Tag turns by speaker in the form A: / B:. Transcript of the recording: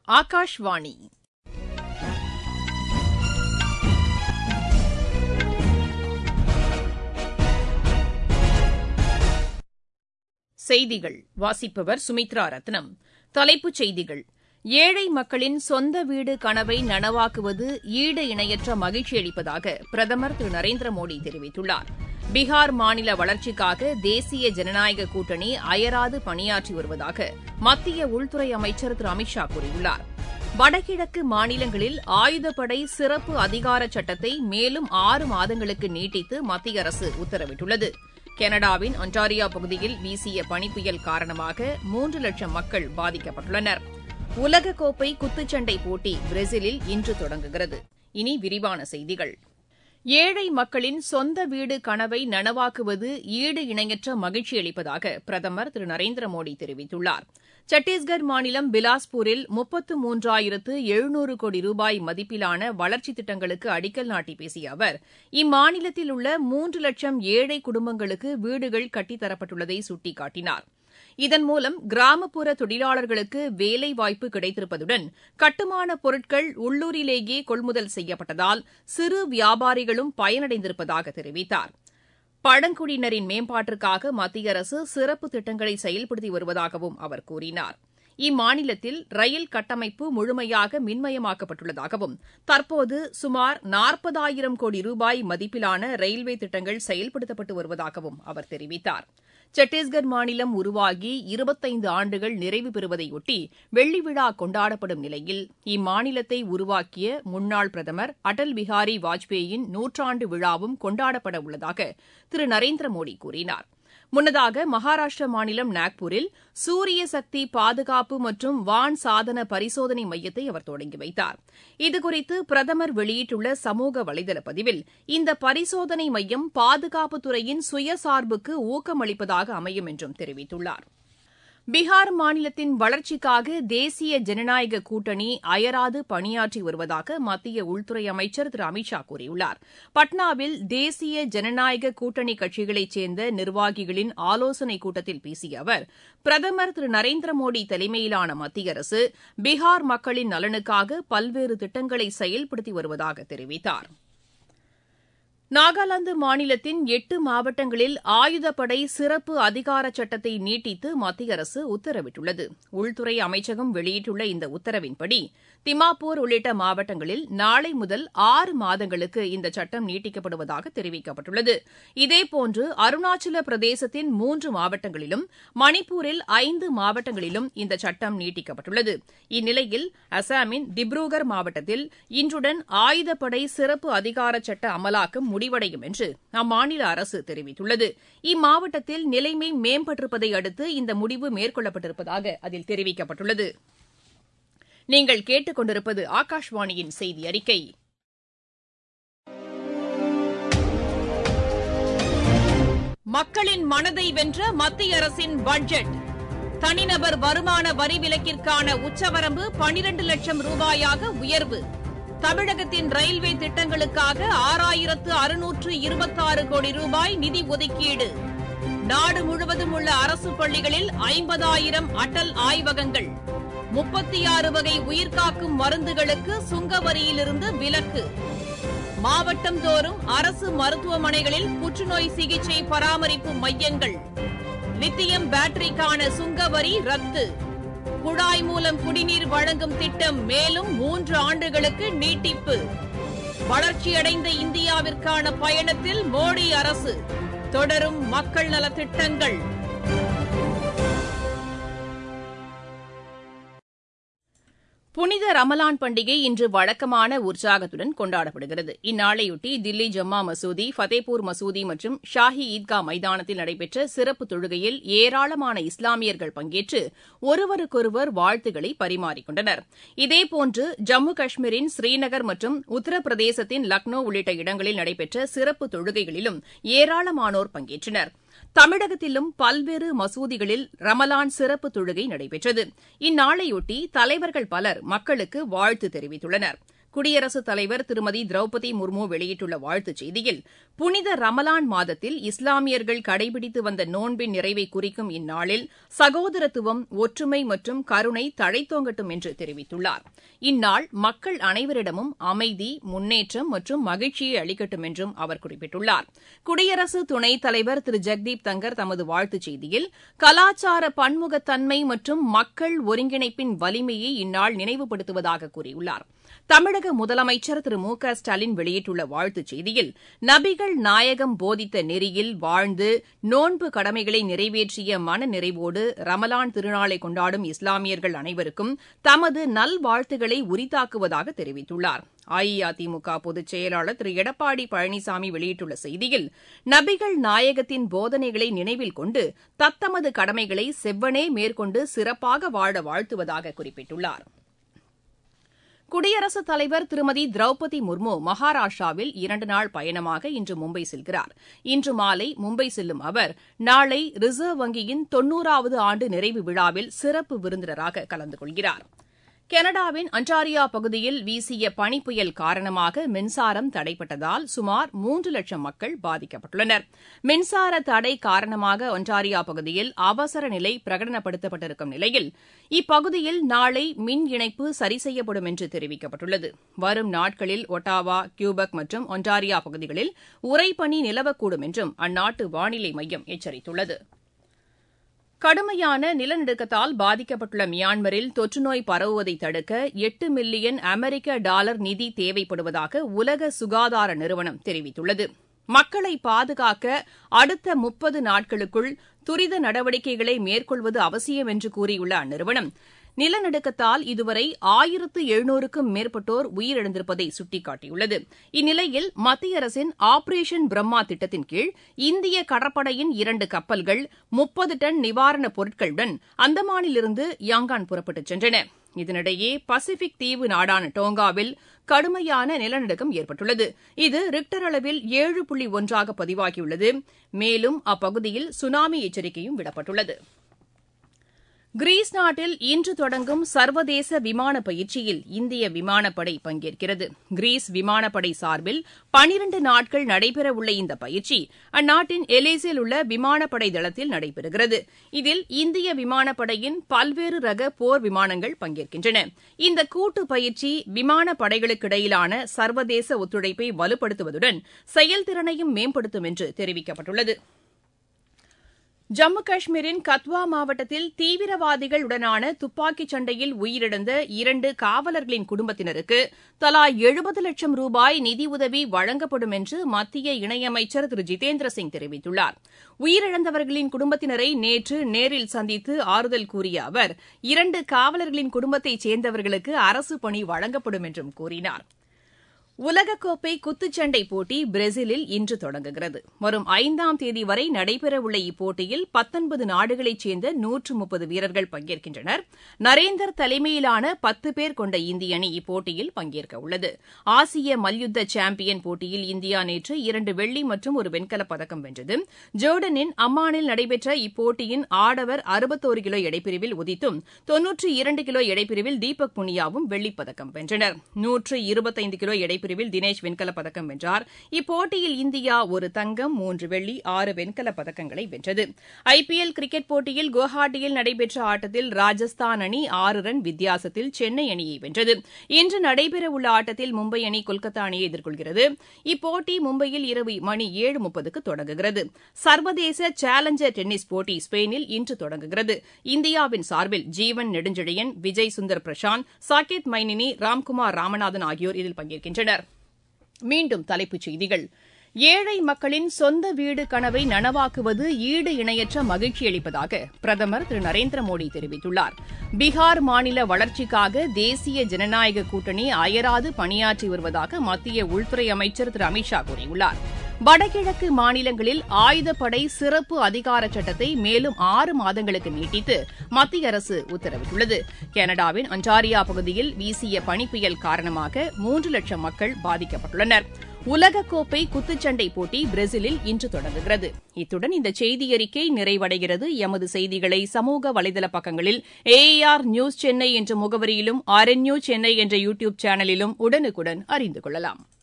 A: ஆகாஷ்வாணி செய்திகள் வாசிப்பவர் சுமித்ரா ரத்னம் தலைப்புச் செய்திகள் ஏழை மக்களின் சொந்த வீடு கனவை நனவாக்குவது ஈடு இணையற்ற மகிழ்ச்சி அளிப்பதாக பிரதமர் திரு நரேந்திர மோடி தெரிவித்துள்ளார் பீகார் மாநில வளர்ச்சிக்காக தேசிய ஜனநாயக கூட்டணி அயராது பணியாற்றி வருவதாக மத்திய உள்துறை அமைச்சர் திரு அமித் ஷா கூறியுள்ளார் வடகிழக்கு மாநிலங்களில் ஆயுதப்படை சிறப்பு அதிகார சட்டத்தை மேலும் ஆறு மாதங்களுக்கு நீட்டித்து மத்திய அரசு உத்தரவிட்டுள்ளது கனடாவின் ஒன்டாரியோ பகுதியில் வீசிய பனிப்புயல் காரணமாக மூன்று லட்சம் மக்கள் பாதிக்கப்பட்டுள்ளனர் உலகக்கோப்பை குத்துச்சண்டை போட்டி பிரேசிலில் இன்று தொடங்குகிறது இனி விரிவான செய்திகள் ஏழை மக்களின் சொந்த வீடு கனவை நனவாக்குவது ஈடு இணையற்ற மகிழ்ச்சி அளிப்பதாக பிரதமர் திரு நரேந்திர மோடி தெரிவித்துள்ளார் சத்தீஸ்கர் மாநிலம் பிலாஸ்பூரில் முப்பத்து மூன்றாயிரத்து எழுநூறு கோடி ரூபாய் மதிப்பிலான வளர்ச்சித் திட்டங்களுக்கு அடிக்கல் நாட்டி பேசிய அவர் இம்மாநிலத்தில் உள்ள மூன்று லட்சம் ஏழை குடும்பங்களுக்கு வீடுகள் கட்டித்தரப்பட்டுள்ளதை சுட்டிக்காட்டினார் இதன் மூலம் கிராமப்புற தொழிலாளர்களுக்கு வேலைவாய்ப்பு கிடைத்திருப்பதுடன் கட்டுமானப் பொருட்கள் உள்ளூரிலேயே கொள்முதல் செய்யப்பட்டதால் சிறு வியாபாரிகளும் பயனடைந்திருப்பதாக தெரிவித்தார் பழங்குடியினரின் மேம்பாட்டிற்காக மத்திய அரசு சிறப்பு திட்டங்களை செயல்படுத்தி வருவதாகவும் அவர் கூறினார் இம்மாநிலத்தில் ரயில் கட்டமைப்பு முழுமையாக மின்மயமாக்கப்பட்டுள்ளதாகவும் தற்போது சுமார் நாற்பதாயிரம் கோடி ரூபாய் மதிப்பிலான ரயில்வே திட்டங்கள் செயல்படுத்தப்பட்டு வருவதாகவும் அவர் தெரிவித்தார் சத்தீஸ்கர் மாநிலம் உருவாகி இருபத்தைந்து ஆண்டுகள் நிறைவு பெறுவதையொட்டி வெள்ளி விழா கொண்டாடப்படும் நிலையில் இம்மாநிலத்தை உருவாக்கிய முன்னாள் பிரதமர் அடல் பிஹாரி வாஜ்பேயின் நூற்றாண்டு விழாவும் கொண்டாடப்பட உள்ளதாக திரு நரேந்திர மோடி கூறினார் முன்னதாக மகாராஷ்டிர மாநிலம் நாக்பூரில் சூரிய சக்தி பாதுகாப்பு மற்றும் வான் சாதன பரிசோதனை மையத்தை அவர் தொடங்கி வைத்தார் இதுகுறித்து பிரதமர் வெளியிட்டுள்ள சமூக வலைதள பதிவில் இந்த பரிசோதனை மையம் பாதுகாப்புத்துறையின் சுயசார்புக்கு ஊக்கமளிப்பதாக அமையும் என்றும் தெரிவித்துள்ளார் பீகார் மாநிலத்தின் வளர்ச்சிக்காக தேசிய ஜனநாயக கூட்டணி அயராது பணியாற்றி வருவதாக மத்திய உள்துறை அமைச்சர் திரு அமித் ஷா கூறியுள்ளார் பட்னாவில் தேசிய ஜனநாயக கூட்டணி கட்சிகளைச் சேர்ந்த நிர்வாகிகளின் ஆலோசனைக் கூட்டத்தில் பேசிய அவர் பிரதமர் திரு நரேந்திர மோடி தலைமையிலான மத்திய அரசு பீகார் மக்களின் நலனுக்காக பல்வேறு திட்டங்களை செயல்படுத்தி வருவதாக தெரிவித்தாா் நாகாலாந்து மாநிலத்தின் எட்டு மாவட்டங்களில் ஆயுதப்படை சிறப்பு அதிகார சட்டத்தை நீட்டித்து மத்திய அரசு உத்தரவிட்டுள்ளது உள்துறை அமைச்சகம் வெளியிட்டுள்ள இந்த உத்தரவின்படி திமாப்பூர் உள்ளிட்ட மாவட்டங்களில் நாளை முதல் ஆறு மாதங்களுக்கு இந்த சட்டம் நீட்டிக்கப்படுவதாக தெரிவிக்கப்பட்டுள்ளது இதேபோன்று அருணாச்சல பிரதேசத்தின் மூன்று மாவட்டங்களிலும் மணிப்பூரில் ஐந்து மாவட்டங்களிலும் இந்த சட்டம் நீட்டிக்கப்பட்டுள்ளது இந்நிலையில் அசாமின் திப்ருகர் மாவட்டத்தில் இன்றுடன் ஆயுதப்படை சிறப்பு அதிகார சட்ட அமலாக்கம் முடிவடையும் என்று அம்மாநில அரசு தெரிவித்துள்ளது இம்மாவட்டத்தில் நிலைமை மேம்பட்டிருப்பதை அடுத்து இந்த முடிவு மேற்கொள்ளப்பட்டிருப்பதாக அதில் தெரிவிக்கப்பட்டுள்ளது நீங்கள் கேட்டுக் கொண்டிருப்பது ஆகாஷ்வாணியின் செய்தி அறிக்கை மக்களின் மனதை வென்ற மத்திய அரசின் பட்ஜெட் தனிநபர் வருமான வரி விலக்கிற்கான உச்சவரம்பு பனிரண்டு லட்சம் ரூபாயாக உயர்வு தமிழகத்தின் ரயில்வே திட்டங்களுக்காக ஆறாயிரத்து அறுநூற்று இருபத்தாறு கோடி ரூபாய் நிதி ஒதுக்கீடு நாடு முழுவதும் உள்ள அரசு பள்ளிகளில் ஐம்பதாயிரம் அடல் ஆய்வகங்கள் முப்பத்தி ஆறு வகை உயிர்காக்கும் மருந்துகளுக்கு சுங்க வரியிலிருந்து விலக்கு மாவட்டம் தோறும் அரசு மருத்துவமனைகளில் புற்றுநோய் சிகிச்சை பராமரிப்பு மையங்கள் லித்தியம் பேட்டரிக்கான சுங்க வரி ரத்து குழாய் மூலம் குடிநீர் வழங்கும் திட்டம் மேலும் மூன்று ஆண்டுகளுக்கு நீட்டிப்பு வளர்ச்சியடைந்த இந்தியாவிற்கான பயணத்தில் மோடி அரசு தொடரும் மக்கள் நலத் திட்டங்கள் புனித ரமலான் பண்டிகை இன்று வழக்கமான உற்சாகத்துடன் கொண்டாடப்படுகிறது இந்நாளையொட்டி தில்லி ஜம்மா மசூதி ஃபதேபூர் மசூதி மற்றும் ஷாஹி ஈத்கா மைதானத்தில் நடைபெற்ற சிறப்பு தொழுகையில் ஏராளமான இஸ்லாமியர்கள் பங்கேற்று ஒருவருக்கொருவர் வாழ்த்துக்களை பரிமாறிக்கொண்டனர் இதேபோன்று ஜம்மு காஷ்மீரின் ஸ்ரீநகர் மற்றும் உத்தரப்பிரதேசத்தின் லக்னோ உள்ளிட்ட இடங்களில் நடைபெற்ற சிறப்பு தொழுகைகளிலும் ஏராளமானோர் பங்கேற்றனா் தமிழகத்திலும் பல்வேறு மசூதிகளில் ரமலான் சிறப்பு தொழுகை நடைபெற்றது இந்நாளையொட்டி தலைவர்கள் பலர் மக்களுக்கு வாழ்த்து தெரிவித்துள்ளனர் குடியரசுத் தலைவர் திருமதி திரௌபதி முர்மு வெளியிட்டுள்ள வாழ்த்துச் செய்தியில் புனித ரமலான் மாதத்தில் இஸ்லாமியர்கள் கடைபிடித்து வந்த நோன்பின் நிறைவை குறிக்கும் இந்நாளில் சகோதரத்துவம் ஒற்றுமை மற்றும் கருணை தழைத்தோங்கட்டும் என்று தெரிவித்துள்ளார் இந்நாள் மக்கள் அனைவரிடமும் அமைதி முன்னேற்றம் மற்றும் மகிழ்ச்சியை அளிக்கட்டும் என்றும் அவர் குறிப்பிட்டுள்ளார் குடியரசு துணைத் தலைவர் திரு ஜெக்தீப் தங்கர் தமது வாழ்த்துச் செய்தியில் கலாச்சார பன்முகத்தன்மை மற்றும் மக்கள் ஒருங்கிணைப்பின் வலிமையை இந்நாள் நினைவுபடுத்துவதாக கூறியுள்ளார் தமிழக முதலமைச்சர் திரு மு க ஸ்டாலின் வெளியிட்டுள்ள வாழ்த்துச் செய்தியில் நபிகள் நாயகம் போதித்த நெறியில் வாழ்ந்து நோன்பு கடமைகளை நிறைவேற்றிய மன நிறைவோடு ரமலான் திருநாளை கொண்டாடும் இஸ்லாமியர்கள் அனைவருக்கும் தமது நல்வாழ்த்துக்களை உரித்தாக்குவதாக தெரிவித்துள்ளார் அஇஅதிமுக பொதுச் செயலாளர் திரு எடப்பாடி பழனிசாமி வெளியிட்டுள்ள செய்தியில் நபிகள் நாயகத்தின் போதனைகளை நினைவில் கொண்டு தத்தமது கடமைகளை செவ்வனே மேற்கொண்டு சிறப்பாக வாழ வாழ்த்துவதாக குறிப்பிட்டுள்ளார் குடியரசுத் தலைவர் திருமதி திரௌபதி முர்மு மகாராஷ்டிராவில் இரண்டு நாள் பயணமாக இன்று மும்பை செல்கிறார் இன்று மாலை மும்பை செல்லும் அவர் நாளை ரிசர்வ் வங்கியின் தொன்னூறாவது ஆண்டு நிறைவு விழாவில் சிறப்பு விருந்தினராக கலந்து கொள்கிறார் கனடாவின் அன்டாரியா பகுதியில் வீசிய பனிப்புயல் காரணமாக மின்சாரம் தடைப்பட்டதால் சுமார் மூன்று லட்சம் மக்கள் பாதிக்கப்பட்டுள்ளனர் மின்சார தடை காரணமாக ஒன்டாரியா பகுதியில் அவசர நிலை பிரகடனப்படுத்தப்பட்டிருக்கும் நிலையில் இப்பகுதியில் நாளை மின் இணைப்பு சரி செய்யப்படும் என்று தெரிவிக்கப்பட்டுள்ளது வரும் நாட்களில் ஒட்டாவா கியூபெக் மற்றும் ஒன்டாரியா பகுதிகளில் உறைபனி நிலவக்கூடும் என்றும் அந்நாட்டு வானிலை மையம் எச்சரித்துள்ளது கடுமையான நிலநடுக்கத்தால் பாதிக்கப்பட்டுள்ள மியான்மரில் தொற்றுநோய் பரவுவதை தடுக்க எட்டு மில்லியன் அமெரிக்க டாலர் நிதி தேவைப்படுவதாக உலக சுகாதார நிறுவனம் தெரிவித்துள்ளது மக்களை பாதுகாக்க அடுத்த முப்பது நாட்களுக்குள் துரித நடவடிக்கைகளை மேற்கொள்வது அவசியம் என்று கூறியுள்ள அந்நிறுவனம் நிலநடுக்கத்தால் இதுவரை ஆயிரத்து எழுநூறுக்கும் மேற்பட்டோர் உயிரிழந்திருப்பதை சுட்டிக்காட்டியுள்ளது இந்நிலையில் மத்திய அரசின் ஆபரேஷன் பிரம்மா திட்டத்தின் கீழ் இந்திய கடற்படையின் இரண்டு கப்பல்கள் முப்பது டன் நிவாரணப் பொருட்களுடன் அந்தமானிலிருந்து யாங்கான் புறப்பட்டுச் சென்றன இதனிடையே பசிபிக் தீவு நாடான டோங்காவில் கடுமையான நிலநடுக்கம் ஏற்பட்டுள்ளது இது ரிக்டர் அளவில் ஏழு புள்ளி ஒன்றாக பதிவாகியுள்ளது மேலும் அப்பகுதியில் சுனாமி எச்சரிக்கையும் விடப்பட்டுள்ளது கிரீஸ் நாட்டில் இன்று தொடங்கும் சர்வதேச விமான பயிற்சியில் இந்திய விமானப்படை பங்கேற்கிறது கிரீஸ் விமானப்படை சார்பில் பனிரண்டு நாட்கள் நடைபெறவுள்ள இந்த பயிற்சி அந்நாட்டின் எலேசில் உள்ள விமானப்படை தளத்தில் நடைபெறுகிறது இதில் இந்திய விமானப்படையின் பல்வேறு ரக போர் விமானங்கள் பங்கேற்கின்றன இந்த கூட்டு பயிற்சி விமானப்படைகளுக்கிடையிலான சர்வதேச ஒத்துழைப்பை வலுப்படுத்துவதுடன் செயல்திறனையும் மேம்படுத்தும் என்று தெரிவிக்கப்பட்டுள்ளது ஜம்மு காஷ்மீரின் கத்வா மாவட்டத்தில் தீவிரவாதிகளுடனான துப்பாக்கிச் சண்டையில் உயிரிழந்த இரண்டு காவலர்களின் குடும்பத்தினருக்கு தலா எழுபது லட்சம் ரூபாய் நிதியுதவி வழங்கப்படும் என்று மத்திய இணையமைச்சர் திரு ஜிதேந்திர சிங் தெரிவித்துள்ளார் உயிரிழந்தவர்களின் குடும்பத்தினரை நேற்று நேரில் சந்தித்து ஆறுதல் கூறிய அவர் இரண்டு காவலர்களின் குடும்பத்தைச் சேர்ந்தவர்களுக்கு அரசு பணி வழங்கப்படும் என்றும் கூறினார் உலகக்கோப்பை குத்துச்சண்டை போட்டி பிரேசிலில் இன்று தொடங்குகிறது வரும் ஐந்தாம் தேதி வரை நடைபெறவுள்ள இப்போட்டியில் பத்தொன்பது நாடுகளைச் சேர்ந்த நூற்று முப்பது வீரர்கள் பங்கேற்கின்றனர் நரேந்தர் தலைமையிலான பத்து பேர் கொண்ட இந்திய அணி இப்போட்டியில் பங்கேற்க உள்ளது ஆசிய மல்யுத்த சாம்பியன் போட்டியில் இந்தியா நேற்று இரண்டு வெள்ளி மற்றும் ஒரு வெண்கலப் பதக்கம் வென்றது ஜோர்டனின் அம்மானில் நடைபெற்ற இப்போட்டியின் ஆடவர் அறுபத்தோரு கிலோ எடைப்பிரிவில் உதித்தும் தொன்னூற்றி இரண்டு கிலோ எடைப்பிரிவில் தீபக் புனியாவும் வெள்ளிப்பதக்கம் வென்றனர் நூற்று இருபத்தைந்து கிலோ எடை பிரிவில் தினேஷ் வெண்கலப் பதக்கம் வென்றார் இப்போட்டியில் இந்தியா ஒரு தங்கம் மூன்று வெள்ளி ஆறு வெண்கலப் பதக்கங்களை வென்றது ஐபிஎல் கிரிக்கெட் போட்டியில் குவஹாட்டியில் நடைபெற்ற ஆட்டத்தில் ராஜஸ்தான் அணி ஆறு ரன் வித்தியாசத்தில் சென்னை அணியை வென்றது இன்று நடைபெறவுள்ள ஆட்டத்தில் மும்பை அணி கொல்கத்தா அணியை எதிர்கொள்கிறது இப்போட்டி மும்பையில் இரவு மணி ஏழு முப்பதுக்கு தொடங்குகிறது சர்வதேச சேலஞ்சர் டென்னிஸ் போட்டி ஸ்பெயினில் இன்று தொடங்குகிறது இந்தியாவின் சார்பில் ஜீவன் நெடுஞ்செழியன் விஜய் சுந்தர் பிரசாந்த் சாகேத் மைனினி ராம்குமார் ராமநாதன் ஆகியோர் இதில் பங்கேற்கின்றனர் மீண்டும் தலைப்புச் செய்திகள் ஏழை மக்களின் சொந்த வீடு கனவை நனவாக்குவது ஈடு இணையற்ற மகிழ்ச்சி அளிப்பதாக பிரதமர் திரு நரேந்திர மோடி தெரிவித்துள்ளார் பீகார் மாநில வளர்ச்சிக்காக தேசிய ஜனநாயக கூட்டணி அயராது பணியாற்றி வருவதாக மத்திய உள்துறை அமைச்சர் திரு அமித் ஷா கூறியுள்ளார் வடகிழக்கு மாநிலங்களில் ஆயுதப்படை சிறப்பு அதிகார சட்டத்தை மேலும் ஆறு மாதங்களுக்கு நீட்டித்து மத்திய அரசு உத்தரவிட்டுள்ளது கனடாவின் அன்டாரியா பகுதியில் வீசிய பனிப்புயல் காரணமாக மூன்று லட்சம் மக்கள் பாதிக்கப்பட்டுள்ளனர் உலகக்கோப்பை குத்துச்சண்டை போட்டி பிரேசிலில் இன்று தொடங்குகிறது இத்துடன் இந்த செய்தி அறிக்கை நிறைவடைகிறது எமது செய்திகளை சமூக வலைதள பக்கங்களில் ஏஆர் நியூஸ் சென்னை என்ற முகவரியிலும் ஆர் என் நியூஸ் சென்னை என்ற யூ டியூப் சேனலிலும் உடனுக்குடன் அறிந்து கொள்ளலாம்